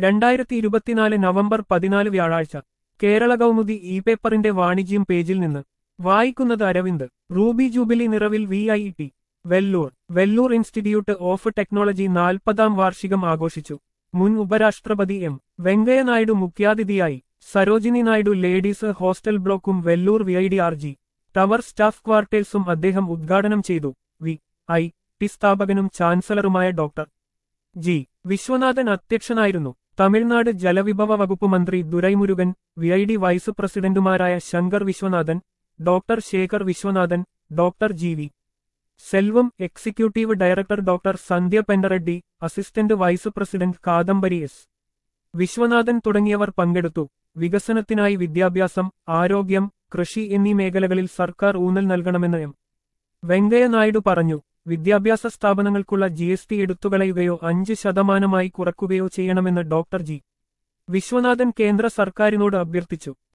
രണ്ടായിരത്തി ഇരുപത്തിനാല് നവംബർ പതിനാല് വ്യാഴാഴ്ച കേരള കൗമുദി ഇ പേപ്പറിന്റെ വാണിജ്യം പേജിൽ നിന്ന് വായിക്കുന്നത് അരവിന്ദ് റൂബി ജൂബിലി നിറവിൽ V I T Vellore Vellore institute of technology നാൽപ്പതാം വാർഷികം ആഘോഷിച്ചു മുൻ ഉപരാഷ്ട്രപതി എം വെങ്കയ്യനായിഡു മുഖ്യാതിഥിയായി സരോജിനി നായിഡു ലേഡീസ് ഹോസ്റ്റൽ ബ്ലോക്കും Vellore V I D R G tower staff ക്വാർട്ടേഴ്സും അദ്ദേഹം ഉദ്ഘാടനം ചെയ്തു വി ഐ ടി സ്ഥാപകനും ചാൻസലറുമായ ഡോക്ടർ ജി വിശ്വനാഥൻ അധ്യക്ഷനായിരുന്നു തമിഴ്നാട് ജലവിഭവ വകുപ്പ് മന്ത്രി Duraimurugan V I D vice പ്രസിഡന്റുമാരായ Sankar Viswanathan doctor Sekar Viswanathan doctor G V Selvam executive director doctor Sandhya Pentareddy assistant vice president Kadhambari S Viswanathan തുടങ്ങിയവർ പങ്കെടുത്തു വികസനത്തിനായി വിദ്യാഭ്യാസം ആരോഗ്യം കൃഷി എന്നീ മേഖലകളിൽ സർക്കാർ ഊന്നൽ നൽകണമെന്ന് എം വെങ്കയ്യനായിഡു പറഞ്ഞു വിദ്യാഭ്യാസ സ്ഥാപനങ്ങൾക്കുള്ള ജി എസ് ടി എടുത്തുകളയുകയോ അഞ്ച് ശതമാനമായി കുറക്കുകയോ ചെയ്യണമെന്ന് ഡോക്ടർ ജി വിശ്വനാഥൻ കേന്ദ്ര സർക്കാരിനോട് അഭ്യർത്ഥിച്ചു